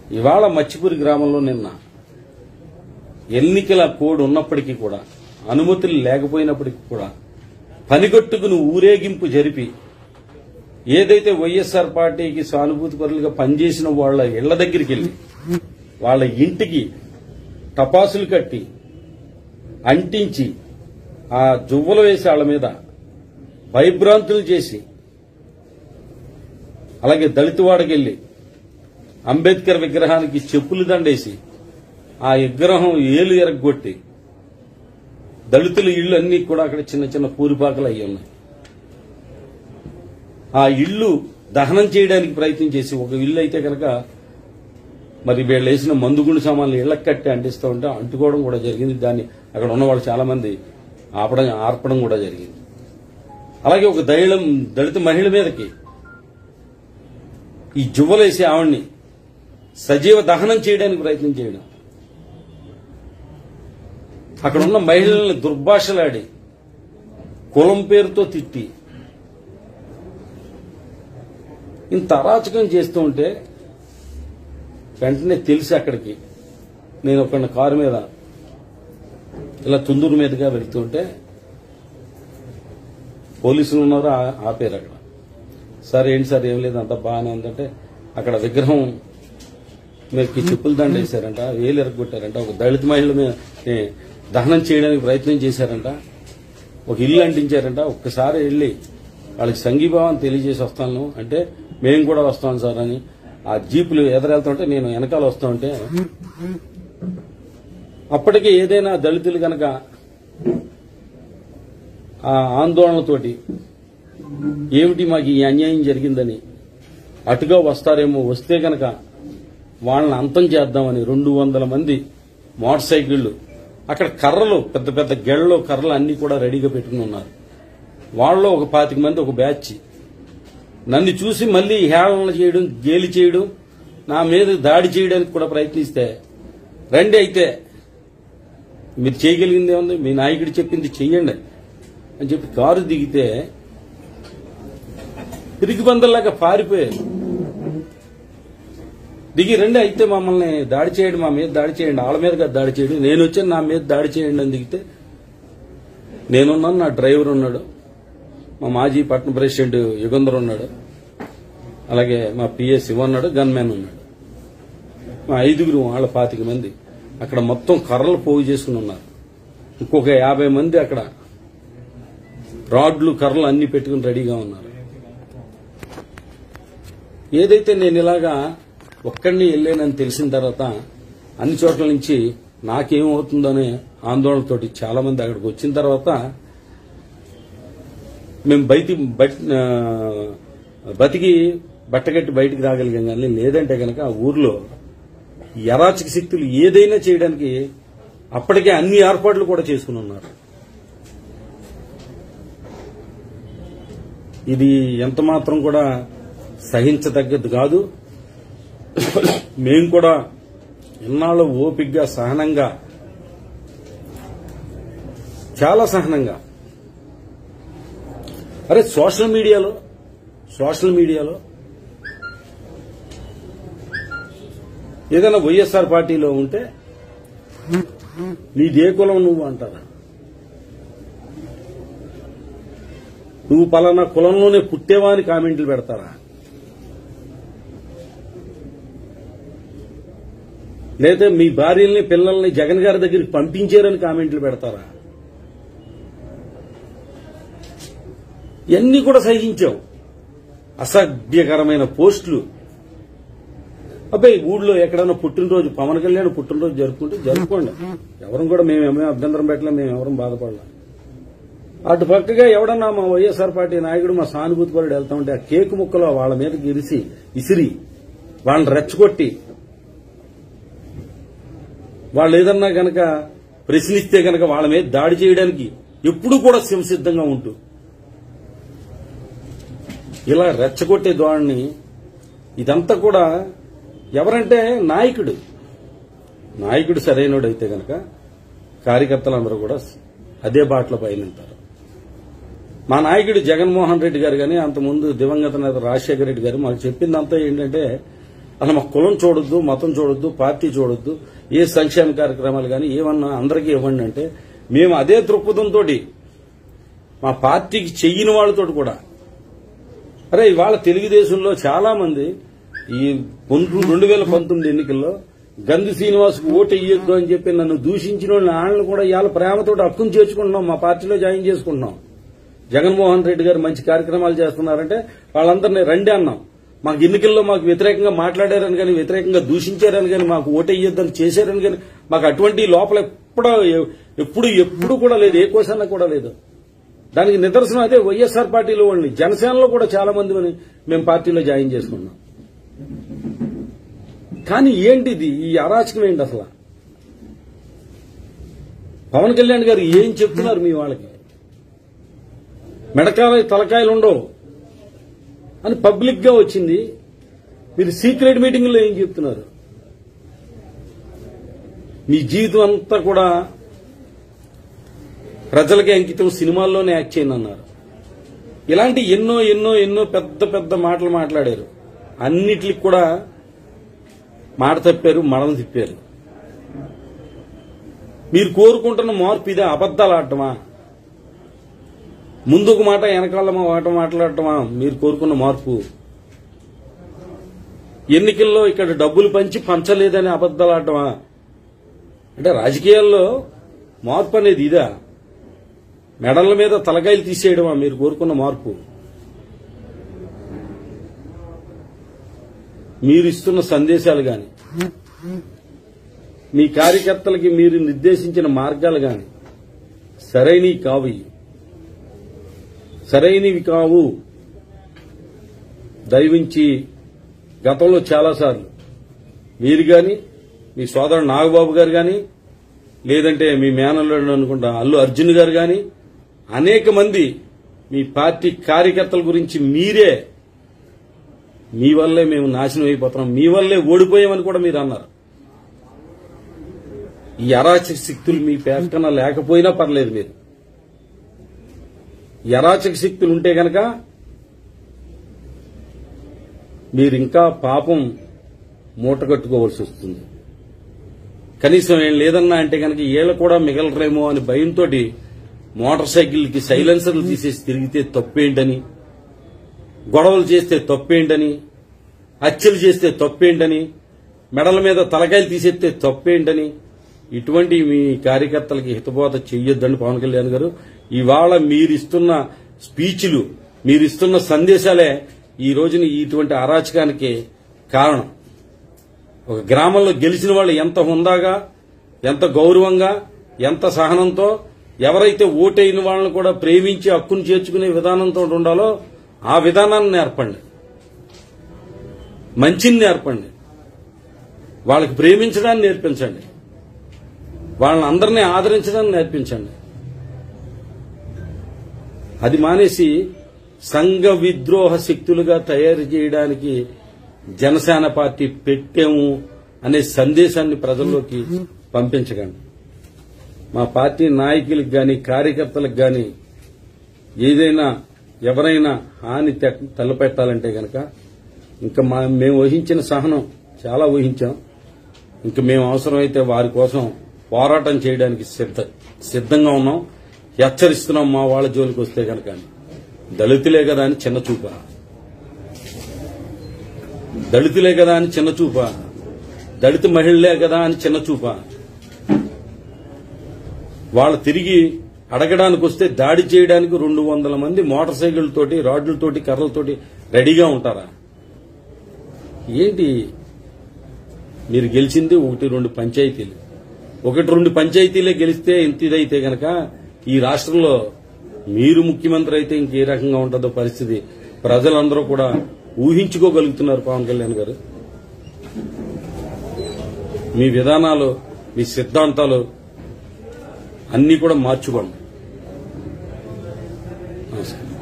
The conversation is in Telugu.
ఇవాళ మచ్చిపూరి గ్రామంలో నిన్న ఎన్నికల కోడ్ ఉన్నప్పటికీ కూడా అనుమతులు లేకపోయినప్పటికీ కూడా పనిగట్టుకుని ఊరేగింపు జరిపి ఏదైతే వైఎస్ఆర్ పార్టీకి సానుభూతి పరులుగా పనిచేసిన వాళ్ళ ఇళ్ల దగ్గరికి వెళ్లి వాళ్ళ ఇంటికి టపాసులు కట్టి అంటించి ఆ జువ్వలు వేసి వాళ్ళ మీద భయభ్రాంతులు చేసి అలాగే దళితవాడకెళ్లి అంబేద్కర్ విగ్రహానికి చెప్పులు దండేసి ఆ విగ్రహం ఏలు ఎరగొట్టి దళితుల ఇళ్ళు అన్ని కూడా అక్కడ చిన్న చిన్న పూరిపాకలు అయి ఉన్నాయి ఆ ఇళ్ళు దహనం చేయడానికి ప్రయత్నం చేసి ఒక ఇల్లు అయితే కనుక మరి వీళ్ళు వేసిన మందుగుండు సామాన్లు ఇళ్లకు కట్టి అంటిస్తూ ఉంటే అంటుకోవడం కూడా జరిగింది దాన్ని అక్కడ ఉన్న వాళ్ళు చాలా మంది ఆపడం ఆర్పడం కూడా జరిగింది అలాగే ఒక దళితం దళిత మహిళ మీదకి ఈ జువ్వలేసి ఆవిడ్ని సజీవ దహనం చేయడానికి ప్రయత్నం చేయడం అక్కడ ఉన్న మహిళల్ని దుర్భాషలాడి కులం పేరుతో తిట్టి ఇంత అరాచకం చేస్తూ ఉంటే వెంటనే తెలిసి అక్కడికి నేను ఒక కారు మీద ఇలా తుందూరు మీదుగా వెళ్తుంటే పోలీసులు ఉన్నారు ఆ- ఆపారు అక్కడ సార్ ఏంటి సార్ ఏం లేదు అంత బాగానే ఉందంటే అక్కడ విగ్రహం మీరు చెప్పులు దండ వేశారంట వేలు ఎరగొట్టారంట ఒక దళిత మహిళ మీద ఏ, దహనం చేయడానికి ప్రయత్నం చేశారంట ఒక ఇల్లు అంటించారంట ఒక్కసారి వెళ్ళి వాళ్ళకి సంఘీభావం తెలియజేసి వస్తాను అంటే మేము కూడా వస్తాం సార్ అని ఆ జీపులు ఎదురెళ్తుంటే నేను వెనకాల వస్తా ఉంటే అప్పటికే ఏదైనా దళితులు గనక ఆ ఆందోళనతోటి ఏమిటి మాకు ఈ అన్యాయం జరిగిందని అటుగా వస్తారేమో వస్తే గనక వాళ్ళని అంతం చేద్దామని రెండు వందల మంది మోటార్ సైకిళ్లు అక్కడ కర్రలు పెద్ద పెద్ద గెళ్ళలో కర్రలు అన్ని కూడా రెడీగా పెట్టుకుని ఉన్నారు వాళ్ళలో ఒక పాతిక మంది ఒక బ్యాచ్ నన్ను చూసి మళ్ళీ హేళన చేయడం గేలి చేయడం నా మీద దాడి చేయడానికి కూడా ప్రయత్నిస్తే రండి అయితే మీరు చేయగలిగింది ఏముంది మీ నాయకుడు చెప్పింది చెయ్యండి అని చెప్పి కారు దిగితే పిరికి బందల్లాగా పారిపోయారు దిగి రండి అయితే మమ్మల్ని దాడి చేయండి మా మీద దాడి చేయండి వాళ్ళ మీద కాదు దాడి చేయండి నేను వచ్చాను నా మీద దాడి చేయండి అని దిగితే నేనున్నాను నా డ్రైవర్ ఉన్నాడు మా మాజీ పట్టణ ప్రెసిడెంట్ యుగంధర్ ఉన్నాడు అలాగే మా పిఏ శివ ఉన్నాడు గన్ మ్యాన్ ఉన్నాడు మా ఐదుగురు వాళ్ళ పాతిక మంది అక్కడ మొత్తం కర్రలు పోగు చేసుకుని ఉన్నారు ఇంకొక యాభై మంది అక్కడ రాడ్లు కర్రలు అన్ని పెట్టుకుని రెడీగా ఉన్నారు ఏదైతే నేను ఇలాగా ఒక్కడిని వెళ్ళానని తెలిసిన తర్వాత అన్ని చోట్ల నుంచి నాకేమవుతుందనే ఆందోళనతోటి చాలా మంది అక్కడికి వచ్చిన తర్వాత మేము బయటి బట్- ఆ, బతికి బట్టగట్టి బయటికి రాగలిగాం కానీ లేదంటే కనుక ఆ ఊర్లో ఈ అరాచక శక్తులు ఏదైనా చేయడానికి అప్పటికే అన్ని ఏర్పాట్లు కూడా చేసుకుని ఉన్నారు ఇది ఎంత మాత్రం కూడా సహించదగ్గది కాదు మేము కూడా ఇన్నాళ్ళు ఓపిగ్గా సహనంగా చాలా సహనంగా అరే సోషల్ మీడియాలో సోషల్ మీడియాలో ఏదైనా వైఎస్ఆర్ పార్టీలో ఉంటే నీదే కులం నువ్వు అంటారా నువ్వు పలానా కులంలోనే పుట్టేవా అని కామెంట్లు పెడతారా లేదా మీ భార్యల్ని పిల్లల్ని జగన్ గారి దగ్గరికి పంపించారని కామెంట్లు పెడతారా ఇవన్నీ కూడా సహించావు అసభ్యకరమైన పోస్టులు అబ్బాయి ఊళ్ళో ఎక్కడైనా పుట్టినరోజు పవన్ కళ్యాణ్ పుట్టినరోజు జరుపుకుంటే జరుపుకోండి ఎవరం కూడా మేమేమీ అభ్యంతరం పెట్టలే మేము ఎవరం బాధపడలే అటు పక్కగా ఎవడన్నా మా వైఎస్ఆర్ పార్టీ నాయకుడు మా సానుభూతి పరుడు వెళ్తా ఉంటే ఆ కేకు ముక్కలో వాళ్ళ మీదకి ఇరిసి ఇసిరి వాళ్ళని రెచ్చగొట్టి వాళ్ళు ఏదన్నా గనక ప్రశ్నిస్తే గనక వాళ్ళ మీద దాడి చేయడానికి ఎప్పుడూ కూడా సంసిద్ధంగా ఉంటూ ఇలా రెచ్చగొట్టే ధోరణి ఇదంతా కూడా ఎవరంటే నాయకుడు నాయకుడు సరైనడైతే గనక కార్యకర్తలందరూ కూడా అదే బాటలో పయనింటారు మా నాయకుడు జగన్మోహన్ రెడ్డి గారు కానీ అంతకుముందు దివంగత నేత రాజశేఖర రెడ్డి గారు మాకు చెప్పిందంతా ఏంటంటే అసలు మా కులం చూడొద్దు మతం చూడొద్దు పార్టీ చూడొద్దు ఏ సంక్షేమ కార్యక్రమాలు కానీ ఏమన్నా అందరికీ ఇవ్వండి అంటే మేము అదే దృక్పథంతో మా పార్టీకి చెయ్యని వాళ్ళతో కూడా అరే ఇవాళ తెలుగుదేశంలో చాలా మంది ఈ పంతొమ్మిది- రెండు వేల పంతొమ్మిది ఎన్నికల్లో గంధి శ్రీనివాస్కు ఓటు ఇయ్యొద్దు అని చెప్పి నన్ను దూషించిన వాళ్ళని వాళ్ళని కూడా ఇవాళ ప్రేమతో హక్కును చేర్చుకుంటున్నాం మా పార్టీలో జాయిన్ చేసుకుంటున్నాం జగన్మోహన్ రెడ్డి గారు మంచి కార్యక్రమాలు చేస్తున్నారంటే వాళ్ళందరినీ రండి అన్నాం మాకు ఎన్నికల్లో మాకు వ్యతిరేకంగా మాట్లాడారని కానీ వ్యతిరేకంగా దూషించారని కానీ మాకు ఓటు ఇయ్యొద్దని చేశారని కానీ మాకు అటువంటి లోపల ఎప్పుడో ఎప్పుడు ఎప్పుడు కూడా లేదు ఏ కోశాన కూడా లేదు దానికి నిదర్శనం అదే వైఎస్ఆర్ పార్టీలో వాళ్ళని జనసేనలో కూడా చాలా మంది మని మేము పార్టీలో జాయిన్ చేసుకున్నాం కానీ ఏంటిది ఈ అరాచకం ఏంటి అసలు పవన్ కళ్యాణ్ గారు ఏం చెప్తున్నారు మీ వాళ్ళకి మెడకాల తలకాయలు ఉండవు అని పబ్లిక్ గా వచ్చింది మీరు సీక్రెట్ మీటింగ్ లో ఏం చెప్తున్నారు మీ జీవితం అంతా కూడా ప్రజలకి అంకితం సినిమాల్లోనే యాక్ట్ చేయండి అన్నారు ఇలాంటి ఎన్నో ఎన్నో ఎన్నో పెద్ద పెద్ద మాటలు మాట్లాడారు అన్నిటికి కూడా మాట తప్పారు మడమ తిప్పారు మీరు కోరుకుంటున్న మార్పు ఇదే అబద్దాలు ఆడటమా ముందు ఒక మాట వెనకాల మాట మాట్లాడటమా మీరు కోరుకున్న మార్పు ఎన్నికల్లో ఇక్కడ డబ్బులు పంచి పంచలేదని అబద్దాలు ఆడటమా అంటే రాజకీయాల్లో మార్పు అనేది ఇదా మెడల మీద తలకాయలు తీసేయడమా మీరు కోరుకున్న మార్పు మీరు ఇస్తున్న సందేశాలు గాని మీ కార్యకర్తలకి మీరు నిర్దేశించిన మార్గాలు గాని సరైనవి కావు ఇవి. సరైనవి కావు దయవించి గతంలో చాలాసార్లు మీరు గాని మీ సోదరుడు నాగబాబు గారు గాని లేదంటే మీ మేనల్లుడు అనుకుంటా అల్లు అర్జున్ గారు గాని అనేక మంది మీ పార్టీ కార్యకర్తల గురించి మీరే మీ వల్లే మేము నాశనం అయిపోతున్నాం మీ వల్లే ఓడిపోయామని కూడా మీరు అన్నారు ఈ అరాచక శక్తులు మీ పేర్కొన లేకపోయినా పర్లేదు మీరు ఈ అరాచక శక్తులు ఉంటే గనక మీరు ఇంకా పాపం మూట కట్టుకోవాల్సి వస్తుంది కనీసం ఏం లేదన్నా అంటే కనుక ఏళ్ళు కూడా మిగలరేమో అని భయంతో మోటార్ సైకిల్కి సైలెన్సర్లు తీసేసి తిరిగితే తప్పేంటని గొడవలు చేస్తే తప్పేంటని హత్యలు చేస్తే తప్పేంటని మెడల మీద తలకాయలు తీసేస్తే తప్పేంటని ఇటువంటి మీ కార్యకర్తలకి హితబోధ చెయ్యొద్దండి పవన్ కళ్యాణ్ గారు ఇవాళ మీరిస్తున్న స్పీచ్లు మీరిస్తున్న సందేశాలే ఈ రోజున ఇటువంటి అరాచకానికి కారణం ఒక గ్రామంలో గెలిచిన వాళ్ళు ఎంత హుందాగా ఎంత గౌరవంగా ఎంత సహనంతో ఎవరైతే ఓటైన వాళ్ళని కూడా ప్రేమించి హక్కును చేర్చుకునే విధానంతో ఉండాలో ఆ విధానాన్ని నేర్పండి మంచిని నేర్పండి వాళ్ళకి ప్రేమించడాన్ని నేర్పించండి వాళ్ళని అందరినీ ఆదరించడాన్ని నేర్పించండి అది మానేసి సంఘ విద్రోహ శక్తులుగా తయారు చేయడానికి జనసేన పార్టీ పెట్టాము అనే సందేశాన్ని ప్రజల్లోకి పంపించకండి మా పార్టీ నాయకులకు గాని కార్యకర్తలకు గాని ఏదైనా ఎవరైనా హాని తె- తలపెట్టాలంటే గనక ఇంకా మా మేము వహించిన సహనం చాలా వహించాం ఇంకా మేము అవసరమైతే వారి కోసం పోరాటం చేయడానికి సిద్ధ సిద్ధంగా ఉన్నాం హెచ్చరిస్తున్నాం మా వాళ్ళ జోలికి వస్తే గనక అని. దళితులే కదా అని చిన్న చూప దళితులే కదా అని చిన్న చూప దళిత మహిళలే కదా అని చిన్న చూప వాళ్ళు తిరిగి అడగడానికి వస్తే దాడి చేయడానికి రెండు వందల మంది మోటార్ సైకిల్ తోటి రాడ్లతోటి కర్రలతోటి రెడీగా ఉంటారా ఏంటి మీరు గెలిచింది ఒకటి రెండు పంచాయతీలు ఒకటి రెండు పంచాయతీలే గెలిస్తే ఇంత ఇదైతే గనక ఈ రాష్ట్రంలో మీరు ముఖ్యమంత్రి అయితే ఇంకే రకంగా ఉంటుందో పరిస్థితి ప్రజలందరూ కూడా ఊహించుకోగలుగుతున్నారు పవన్ కళ్యాణ్ గారు మీ విధానాలు మీ సిద్ధాంతాలు అన్ని కూడా మార్చుకోండి నమస్కారం